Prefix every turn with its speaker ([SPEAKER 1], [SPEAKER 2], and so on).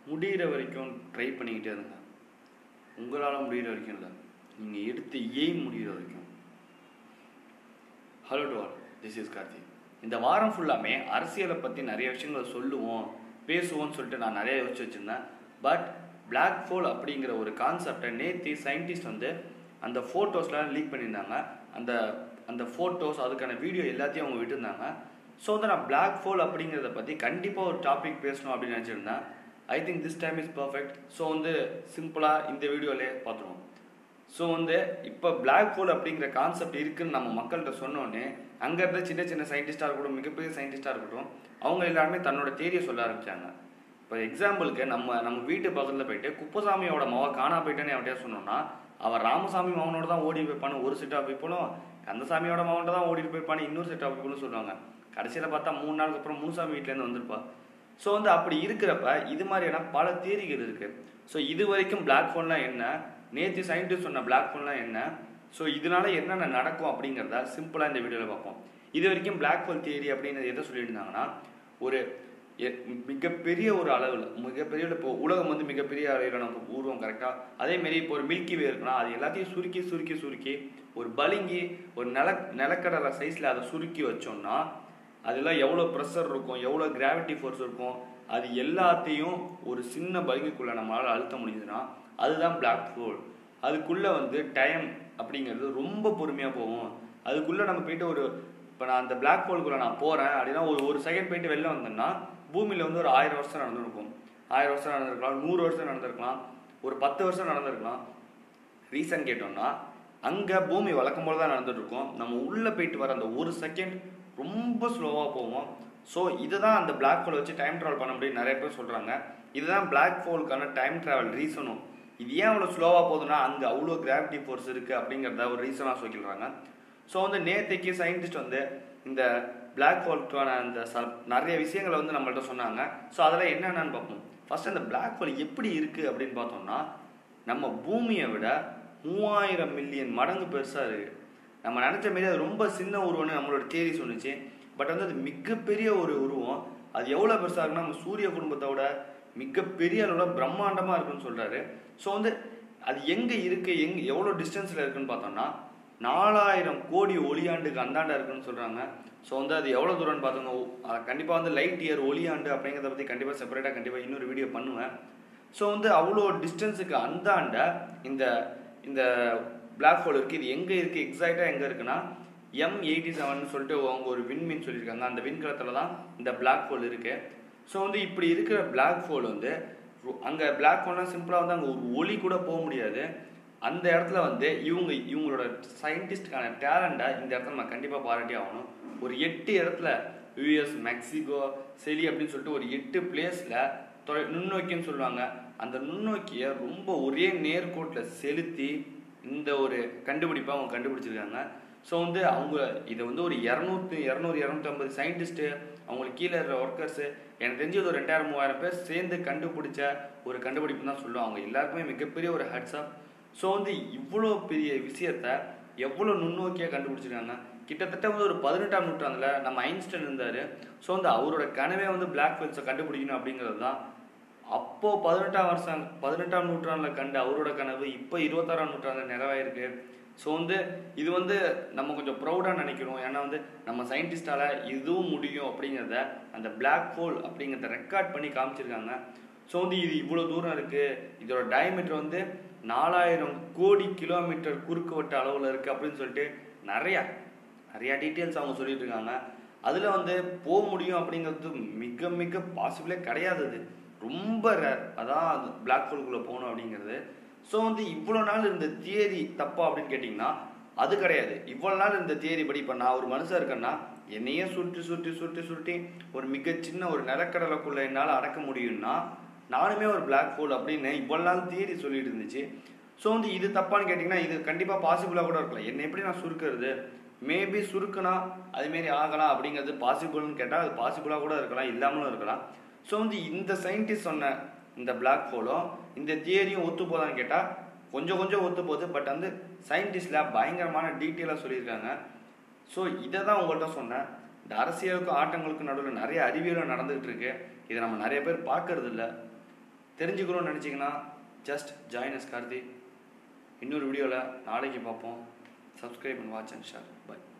[SPEAKER 1] முடிகிற வரைக்கும் ட்ரை பண்ணிக்கிட்டே இருங்க உங்களால் முடிகிற வரைக்கும் இல்லை நீங்கள் எடுத்து எய்ம் முடிகிற வரைக்கும் hello to all this is Karthi இந்த வாரம் ஃபுல்லாமே அரசியலை பற்றி நிறைய விஷயங்களை சொல்லுவோம் பேசுவோம்னு சொல்லிட்டு நான் நிறைய யோசிச்சு வச்சுருந்தேன் பட் பிளாக் ஹோல் அப்படிங்கிற ஒரு கான்செப்டை நேற்று சயின்டிஸ்ட் வந்து அந்த ஃபோட்டோஸ்லாம் லீக் பண்ணியிருந்தாங்க அந்த அந்த ஃபோட்டோஸ் அதுக்கான வீடியோ எல்லாத்தையும் அவங்க விட்டுருந்தாங்க ஸோ வந்து நான் பிளாக் ஹோல் அப்படிங்கிறத பற்றி கண்டிப்பாக ஒரு டாபிக் பேசணும் அப்படின்னு நினச்சிருந்தேன் I think this time is perfect so வந்து சிம்பிளாக இந்த வீடியோலே பார்த்துருவோம் ஸோ வந்து இப்போ பிளாக் ஹோல் அப்படிங்கிற கான்செப்ட் இருக்குன்னு நம்ம மக்கள்கிட்ட சொன்னோன்னே அங்கே இருந்த சின்ன சின்ன சயின்டிஸ்டாக இருக்கட்டும் மிகப்பெரிய சயின்டிஸ்டாக இருக்கட்டும் அவங்க எல்லாருமே தன்னோட தேரியை சொல்ல ஆரம்பிச்சாங்க இப்போ எக்ஸாம்பிளுக்கு நம்ம நம்ம வீட்டு பக்கத்தில் போயிட்டு குப்பசாமியோட மவ காணா போயிட்டேன்னு அவன்கிட்ட சொன்னோம்னா அவன் ராமசாமி மகனோட தான் ஓடி போய்ப்பான்னு ஒரு செட் ஆஃப் பீப்புளும் கந்தசாமியோட மகன்கிட்ட தான் ஓடிட்டு போய்ப்பான்னு இன்னொரு செட் ஆஃப் பீப்புளும் சொல்லுவாங்க கடைசியில் பார்த்தா மூணு நாளுக்கு அப்புறம் முனுசாமி வீட்டிலேருந்து வந்திருப்பா ஸோ வந்து அப்படி இருக்கிறப்ப இது மாதிரியான பல தேரிகள் இருக்குது ஸோ இது வரைக்கும் பிளாக் ஹோல்னால் என்ன நேற்று சயின்டிஸ்ட் சொன்ன பிளாக் ஹோல்னால் என்ன ஸோ இதனால என்னென்ன நடக்கும் அப்படிங்கிறத சிம்பிளாக இந்த வீடியோவில் பார்ப்போம் இது வரைக்கும் பிளாக் ஹோல் தியரி அப்படின்னு எதை சொல்லியிருந்தாங்கன்னா ஒரு எ- மிகப்பெரிய ஒரு அளவில் மிகப்பெரிய இப்போ உலகம் வந்து மிகப்பெரிய அளவில் நம்ம உருவம் கரெக்டாக அதேமாரி இப்போ ஒரு மில்கி வே இருக்குன்னா அது எல்லாத்தையும் சுருக்கி சுருக்கி சுருக்கி ஒரு பளிங்கி ஒரு நில நிலக்கடலை சைஸில் அதை சுருக்கி வச்சோம்னா அதெல்லாம் எவ்வளோ ப்ரெஷர் இருக்கும் எவ்வளோ கிராவிட்டி ஃபோர்ஸ் இருக்கும் அது எல்லாத்தையும் ஒரு சின்ன பல்குக்குள்ளே நம்மளால் அழுத்த முடியுதுன்னா அதுதான் பிளாக் ஹோல் அதுக்குள்ளே வந்து டைம் அப்படிங்கிறது ரொம்ப பொறுமையாக போகும் அதுக்குள்ளே நம்ம போயிட்டு ஒரு இப்போ நான் அந்த பிளாக் ஹோலுக்குள்ளே நான் போகிறேன் அப்படின்னா ஒரு ஒரு செகண்ட் போயிட்டு வெளில வந்தேன்னா பூமியில் வந்து ஒரு ஆயிரம் வருஷம் நடந்திருக்கும் ஆயிரம் வருஷம் நடந்திருக்கலாம் நூறு வருஷம் நடந்திருக்கலாம் ஒரு பத்து வருஷம் நடந்திருக்கலாம் ரீசன் கேட்டோம்னா அங்கே பூமி வழக்கம் போல தான் நடந்துட்டு இருக்கும் நம்ம உள்ளே போயிட்டு வர அந்த ஒரு செகண்ட் ரொம்ப ஸ்லோவாக போவோம் ஸோ இதுதான் அந்த பிளாக் ஹோல் வச்சு டைம் ட்ராவல் பண்ண முடியும் நிறைய பேர் சொல்கிறாங்க இதுதான் பிளாக் ஹோலுக்கான டைம் ட்ராவல் ரீசனும் இது ஏன் அவ்வளோ ஸ்லோவாக போகுதுன்னா அங்கே அவ்வளோ கிராவிட்டி ஃபோர்ஸ் இருக்குது அப்படிங்கிறத ஒரு ரீசனாக சொல்லிடுறாங்க ஸோ வந்து நேற்றுக்கு சயின்டிஸ்ட் வந்து இந்த பிளாக் ஹோலுக்கான அந்த ச நிறைய விஷயங்களை வந்து நம்மள்ட்ட சொன்னாங்க ஸோ அதெல்லாம் என்னென்னு பார்ப்போம் ஃபர்ஸ்ட் அந்த பிளாக் ஹோல் எப்படி இருக்குது அப்படின்னு பார்த்தோம்னா நம்ம பூமியை விட மூவாயிரம் மில்லியன் மடங்கு பெருசாக இருக்குது நம்ம நினச்ச மாரி அது ரொம்ப சின்ன உருவம்னு நம்மளோட தேரி சொன்னுச்சு பட் வந்து அது மிகப்பெரிய ஒரு உருவம் அது எவ்வளோ பெருசாக இருக்குன்னா நம்ம சூரிய குடும்பத்தோட மிகப்பெரிய அளவில் பிரம்மாண்டமாக இருக்குன்னு சொல்கிறாரு ஸோ வந்து அது எங்கே இருக்குது எங்கே எவ்வளோ டிஸ்டன்ஸில் இருக்குன்னு பார்த்தோம்னா நாலாயிரம் கோடி ஒளியாண்டுக்கு அந்தாண்டா இருக்குன்னு சொல்கிறாங்க ஸோ வந்து அது எவ்வளோ தூரம்னு பார்த்தோங்க கண்டிப்பாக வந்து லைட் இயர் ஒளியாண்டு அப்படிங்கிறத பற்றி கண்டிப்பாக செப்பரேட்டாக கண்டிப்பாக இன்னொரு வீடியோ பண்ணுவேன் ஸோ வந்து அவ்வளோ டிஸ்டன்ஸுக்கு அந்தாண்ட இந்த இந்த பிளாக் ஹோல் இருக்குது இது எங்கே இருக்குது எக்ஸாக்டாக எங்கே இருக்குன்னா எம் எயிட்டி செவன் சொல்லிட்டு அவங்க ஒரு விண்மீன் சொல்லியிருக்காங்க அந்த விண்கலத்தில் தான் இந்த பிளாக் ஹோல் இருக்குது ஸோ வந்து இப்படி இருக்கிற பிளாக் ஹோல் வந்து அங்கே பிளாக் ஹோல்னால் சிம்பிளாக வந்து அங்கே ஒரு ஒளி கூட போக முடியாது அந்த இடத்துல வந்து இவங்க இவங்களோட சயின்டிஸ்டுக்கான டேலண்ட்டை இந்த இடத்துல நம்ம கண்டிப்பாக பாராட்டி ஆகணும் ஒரு எட்டு இடத்துல யூஎஸ் மெக்சிகோ செலி அப்படின்னு சொல்லிட்டு ஒரு எட்டு பிளேஸில் நுண்ணோக்கின்னு சொல்லுவாங்க அந்த நுண்ணோக்கியை ரொம்ப ஒரே நேர்கோட்டில் செலுத்தி இந்த ஒரு கண்டுபிடிப்பை அவங்க கண்டுபிடிச்சிருக்காங்க ஸோ வந்து அவங்க இதை வந்து ஒரு இரநூத்தி இரநூறு இரநூத்தம்பது சயின்டிஸ்ட்டு அவங்களுக்கு கீழே இருக்கிற ஒர்க்கர்ஸு எனக்கு தெரிஞ்சு ஒரு ரெண்டாயிரம் மூவாயிரம் பேர் சேர்ந்து கண்டுபிடிச்ச ஒரு கண்டுபிடிப்பு தான் சொல்லுவாங்க அவங்க எல்லாருக்குமே மிகப்பெரிய ஒரு ஹட்ஸ்அப் ஸோ வந்து இவ்வளோ பெரிய விஷயத்த எவ்வளோ நுண்ணோக்கியாக கண்டுபிடிச்சிருக்காங்க கிட்டத்தட்ட வந்து ஒரு பதினெட்டாம் நூற்றாண்டில் நம்ம ஐன்ஸ்டைன் இருந்தார் ஸோ வந்து அவரோட கனவே வந்து பிளாக் ஹோல்ஸை கண்டுபிடிக்கணும் அப்படிங்கிறது தான் அப்போ பதினெட்டாம் வருஷம் பதினெட்டாம் நூற்றாண்டில் கண்ட அவரோட கனவு இப்போ இருபத்தாறாம் நூற்றாண்டில் நிறைவாயிருக்கு ஸோ வந்து இது வந்து நம்ம கொஞ்சம் ப்ரௌடாக நினைக்கிறோம் ஏன்னா வந்து நம்ம சயின்டிஸ்டால இதுவும் முடியும் அப்படிங்கிறத அந்த பிளாக் ஹோல் அப்படிங்கிறத ரெக்கார்ட் பண்ணி காமிச்சிருக்காங்க ஸோ வந்து இது இவ்வளோ தூரம் இருக்குது இதோட டயமீட்டர் வந்து நாலாயிரம் கோடி கிலோமீட்டர் குறுக்கு வட்ட அளவில் இருக்குது அப்படின்னு சொல்லிட்டு நிறையா நிறையா டீட்டெயில்ஸ் அவங்க சொல்லிட்டு இருக்காங்க அதில் வந்து போக முடியும் அப்படிங்கிறது மிக மிக பாசிபிளே கிடையாது அது ரொம்ப ரேர் அதான் அது பிளாக் ஹோல்குள்ளே போகணும் அப்படிங்கிறது ஸோ வந்து இவ்வளோ நாள் இருந்த தியரி தப்பா அப்படின்னு கேட்டிங்கன்னா அது கிடையாது இவ்வளோ நாள் இருந்த தியரி படி இப்போ நான் ஒரு மனுஷன் இருக்கேன்னா என்னையே சுருட்டி சுருட்டி சுருட்டி சுருட்டி ஒரு மிக சின்ன ஒரு நிலக்கடலைக்குள்ள என்னால் அடக்க முடியும்னா நானுமே ஒரு பிளாக் ஹோல் அப்படின்னு இவ்வளோ நாள் தியரி சொல்லிட்டு இருந்துச்சு ஸோ வந்து இது தப்பான்னு கேட்டிங்கன்னா இது கண்டிப்பாக பாசிபிளாக கூட இருக்கலாம் என்ன எப்படி நான் சுருக்கிறது மேபி சுருக்குனா அதுமாரி ஆகலாம் அப்படிங்கிறது பாசிபிள்னு கேட்டால் அது பாசிபிளாக கூட இருக்கலாம் இல்லாமலும் இருக்கலாம் ஸோ வந்து இந்த சயின்டிஸ்ட் சொன்ன இந்த பிளாக் ஹோலும் இந்த தியரியும் ஒத்து போதான்னு கேட்டால் கொஞ்சம் கொஞ்சம் ஒத்து போகுது பட் வந்து சயின்டிஸ்டில் பயங்கரமான டீட்டெயிலாக சொல்லியிருக்காங்க ஸோ இதை தான் உங்கள்கிட்ட சொன்னேன் இந்த அரசியலுக்கும் ஆட்டங்களுக்கும் நடுவில் நிறைய அறிவியலும் நடந்துகிட்டு இருக்கு இதை நம்ம நிறைய பேர் பார்க்கறது இல்ல தெரிஞ்சுக்கணும்னு நினச்சிங்கன்னா ஜஸ்ட் ஜாயின் அஸ் கார்த்தி இன்னொரு வீடியோவில் நாளைக்கு பார்ப்போம் subscribe and watch and share by